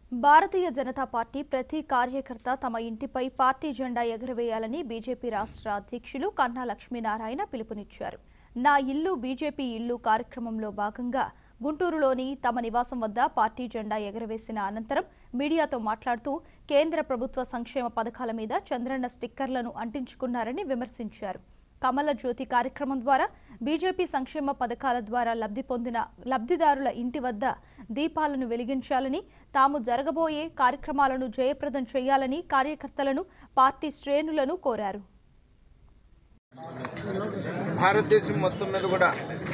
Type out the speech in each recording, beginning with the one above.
భారతీయ Janata party ప్రతి కార్యకర్త తమ ఇంటిపై పార్టీ జెండా ఎగురవేయాలని బీజేపీ రాష్ట్ర అధ్యక్షులు కన్నా లక్ష్మీనారాయణ పిలుపునిచ్చారు నా ఇల్లు బీజేపీ ఇల్లు కార్యక్రమంలో భాగంగా గుంటూరులోని తమ నివాసం వద్ద పార్టీ జెండా ఎగురవేసిన అనంతరం మీడియాతో మాట్లాడుతూ కేంద్ర ప్రభుత్వ సంక్షేమ పథకాల మీద చంద్రన్న స్టిక్కర్లను అంటించుకున్నారని విమర్శించారు కమల జ్యోతి కార్యక్రమం ద్వారా బీజేపీ సంక్షేమ పథకాల ద్వారా లబ్ధి పొందిన లబ్ధిదారుల ఇంటి వద్ద దీపాలను వెలిగించాలని తాము జరగబోయే కార్యక్రమాలను జయప్రదం చేయాలని కార్యకర్తలను పార్టీ శ్రేణులను కోరారు భారతదేశం మొత్తం మీద కూడా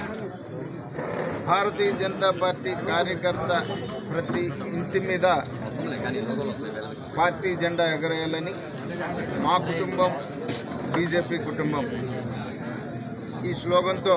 భారతీయ జనతా పార్టీ కార్యకర్త ప్రతి ఇంటి మీద పార్టీ జెండా ఎగరేయాలని మా కుటుంబం బీజేపీ కుటుంబం ఈ స్లోగన్తో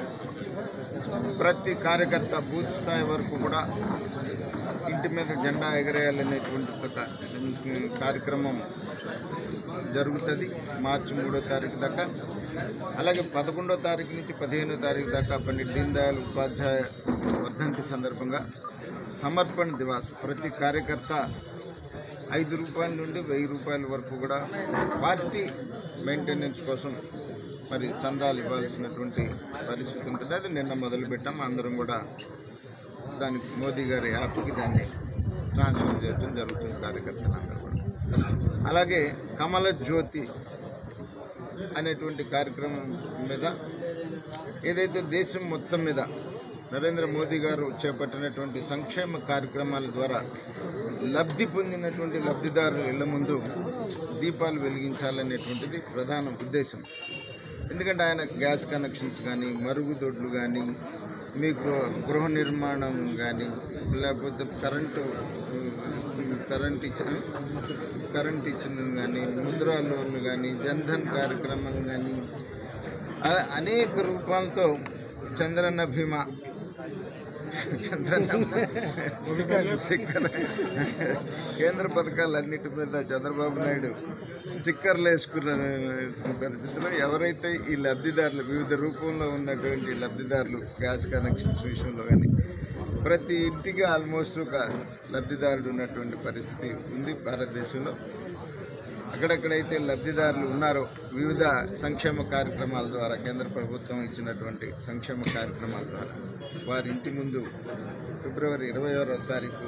ప్రతి కార్యకర్త బూత్ స్థాయి వరకు కూడా ఇంటి మీద జెండా ఎగరేయాలనేటువంటి ఒక కార్యక్రమం జరుగుతుంది మార్చి మూడో తారీఖు దాకా అలాగే పదకొండో తారీఖు నుంచి పదిహేనో తారీఖు దాకా పండిట్ దీన్ దయాళ్ ఉపాధ్యాయ వర్ధంతి సందర్భంగా సమర్పణ దివాస్ ప్రతి కార్యకర్త ఐదు రూపాయల నుండి వెయ్యి రూపాయల వరకు కూడా పార్టీ మెయింటెనెన్స్ కోసం మరి చందాలు ఇవ్వాల్సినటువంటి పరిస్థితి ఉంటుంది అది నిన్న మొదలుపెట్టాం అందరం కూడా దానికి మోదీ గారి యాప్కి దాన్ని ట్రాన్స్ఫర్ చేయడం జరుగుతుంది కార్యకర్తలందరూ కూడా అలాగే కమల జ్యోతి అనేటువంటి కార్యక్రమం మీద ఏదైతే దేశం మొత్తం మీద నరేంద్ర మోదీ గారు చేపట్టినటువంటి సంక్షేమ కార్యక్రమాల ద్వారా లబ్ధి పొందినటువంటి లబ్ధిదారుల ఇళ్ల ముందు దీపాలు వెలిగించాలనేటువంటిది ప్రధాన ఉద్దేశం ఎందుకంటే ఆయన గ్యాస్ కనెక్షన్స్ కానీ మరుగుదొడ్లు కానీ మీకు గృహ నిర్మాణం కానీ లేకపోతే కరెంటు కరెంట్ ఇచ్చిన కరెంట్ ఇచ్చిన కానీ ముద్రా లోన్లు కానీ జన్ధన్ కార్యక్రమం కానీ అ- అనేక రూపాలతో చంద్రన్న భీమా చంద్రన్న స్టిక్కర్ స్టిక్కర్ కేంద్ర పథకాలన్నిటి మీద చంద్రబాబు నాయుడు స్టిక్కర్లు వేసుకున్న పరిస్థితిలో ఎవరైతే ఈ లబ్ధిదారులు వివిధ రూపంలో ఉన్నటువంటి లబ్ధిదారులు గ్యాస్ కనెక్షన్స్ విషయంలో కానీ ప్రతి ఇంటికి ఆల్మోస్ట్ ఒక లబ్ధిదారుడు ఉన్నటువంటి పరిస్థితి ఉంది భారతదేశంలో అక్కడెక్కడైతే లబ్ధిదారులు ఉన్నారో వివిధ సంక్షేమ కార్యక్రమాల ద్వారా కేంద్ర ప్రభుత్వం ఇచ్చినటువంటి సంక్షేమ కార్యక్రమాల ద్వారా వారి ఇంటి ముందు ఫిబ్రవరి ఇరవై ఆరో తారీఖు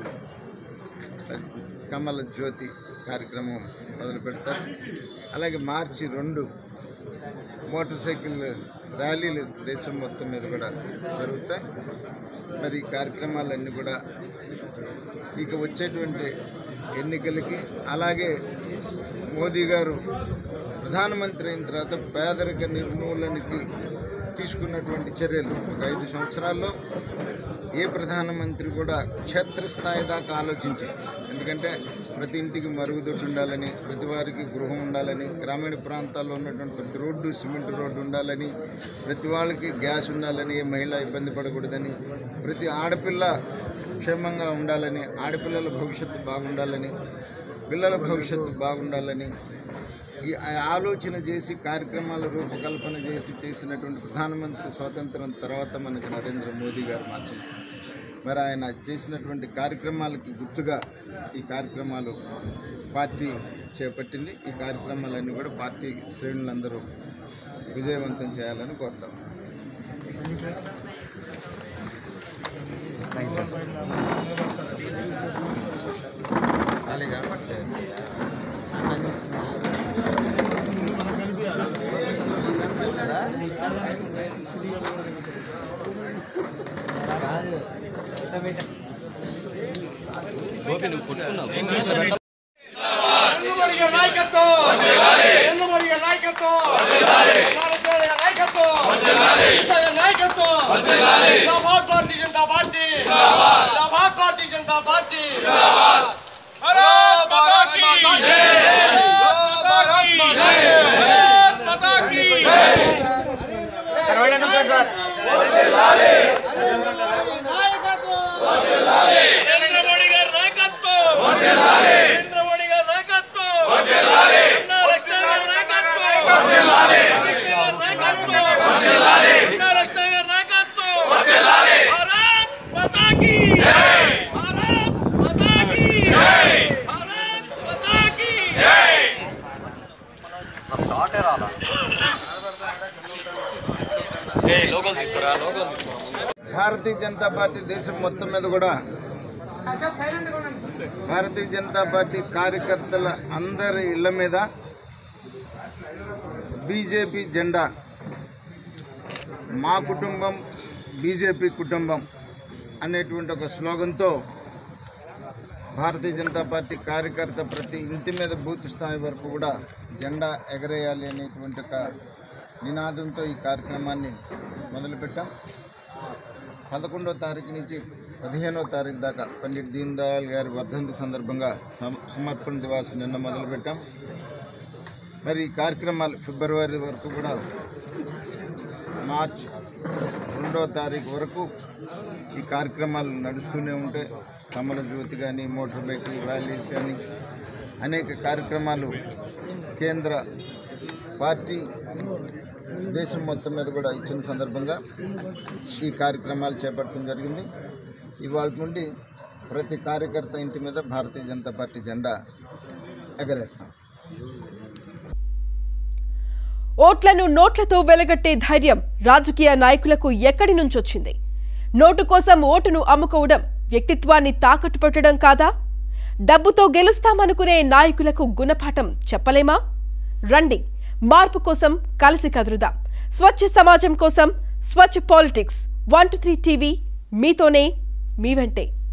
కమల జ్యోతి కార్యక్రమం మొదలు పెడతారు అలాగే మార్చి రెండు మోటార్ సైకిల్ ర్యాలీలు దేశం మొత్తం మీద కూడా జరుగుతాయి మరి ఈ కార్యక్రమాలన్నీ కూడా ఇక వచ్చేటువంటి ఎన్నికలకి అలాగే మోదీ గారు ప్రధానమంత్రి అయిన తర్వాత పేదరిక నిర్మూలనకి తీసుకున్నటువంటి చర్యలు ఒక ఐదు సంవత్సరాల్లో ఏ ప్రధానమంత్రి కూడా క్షేత్రస్థాయి దాకా ఆలోచించి ఎందుకంటే ప్రతి ఇంటికి మరుగుదొడ్డి ఉండాలని ప్రతి వారికి గృహం ఉండాలని గ్రామీణ ప్రాంతాల్లో ఉన్నటువంటి ప్రతి రోడ్డు సిమెంట్ రోడ్డు ఉండాలని ప్రతి వాళ్ళకి గ్యాస్ ఉండాలని ఏ మహిళ ఇబ్బంది పడకూడదని ప్రతి ఆడపిల్ల క్షేమంగా ఉండాలని ఆడపిల్లల భవిష్యత్తు బాగుండాలని పిల్లల భవిష్యత్తు బాగుండాలని ఈ ఆలోచన చేసి కార్యక్రమాల రూపకల్పన చేసి చేసినటువంటి ప్రధానమంత్రి స్వాతంత్రం తర్వాత మనకి నరేంద్ర మోదీ గారు మాత్రమే మరి ఆయన చేసినటువంటి కార్యక్రమాలకి గుర్తుగా ఈ కార్యక్రమాలు పార్టీ చేపట్టింది ఈ కార్యక్రమాలన్నీ కూడా పార్టీ శ్రేణులందరూ విజయవంతం చేయాలని కోరుతాం ఖాళీ కనపట్లేదు ఎందుమరిగే నాయకత్వం ఎందుమరిగే నాయకత్వం భారతదేశ నాయకత్వం దేశ నాయకత్వం జిందాబాద్ భారతీయ జనతా పార్టీ జిందాబాద్ భారతీయ జనతా పార్టీ భారత్ మాతా కీ భారత్ మాతా కీ భారత్ మాతా కీ నరేంద్ర మోడీ గారి నాయకత్వం నరేంద్ర మోడీ గారి నాయకత్వం అన్నా లక్ష్మణ్ గారి నాయకత్వం అమిత్ షా గారి నాయకత్వం అన్నా లక్ష్మణ్ గారి నాయకత్వం భారత్ మాతా కీ భారత్ భారతీయ జనతా పార్టీ దేశం మొత్తం మీద కూడా భారతీయ జనతా పార్టీ కార్యకర్తల అందరి ఇళ్ల మీద బీజేపీ జెండా మా కుటుంబం బీజేపీ కుటుంబం అనేటువంటి ఒక స్లోగన్తో భారతీయ జనతా పార్టీ కార్యకర్త ప్రతి ఇంటి మీద బూత్ స్థాయి వరకు కూడా జెండా ఎగరేయాలి అనేటువంటి ఒక నినాదంతో ఈ కార్యక్రమాన్ని మొదలుపెట్టాం పదకొండో తారీఖు నుంచి పదిహేనో తారీఖు దాకా పండిట్ దీన్ దయాళ్ గారి వర్ధంతి సందర్భంగా సమ- సమర్పణ దివాస్ నిన్న మొదలుపెట్టాం మరి ఈ కార్యక్రమాలు ఫిబ్రవరి వరకు కూడా మార్చ్ రెండో తారీఖు వరకు ఈ కార్యక్రమాలు నడుస్తూనే ఉంటాయి కమల జ్యోతి కానీ మోటార్ బైకులు ర్యాలీస్ కానీ అనేక కార్యక్రమాలు కేంద్ర పార్టీ దేశం మొత్తం మీద కూడా ఇచ్చిన సందర్భంగా ఈ కార్యక్రమాలు చేపట్టడం జరిగింది ఇవాళ నుండి ప్రతి కార్యకర్త ఇంటి మీద భారతీయ జనతా పార్టీ జెండా ఎగరేస్తాం ఓట్లను నోట్లతో వెలగట్టే ధైర్యం రాజకీయ నాయకులకు ఎక్కడి నుంచొచ్చింది నోటు కోసం ఓటును అమ్ముకోవడం వ్యక్తిత్వాన్ని తాకట్టు పెట్టడం కాదా డబ్బుతో గెలుస్తామనుకునే నాయకులకు గుణపాఠం చెప్పలేమా రండి మార్పు కోసం కలిసి కదురుదాం స్వచ్ఛ సమాజం కోసం స్వచ్ఛ politics one two three TV మీతోనే మీ వెంటే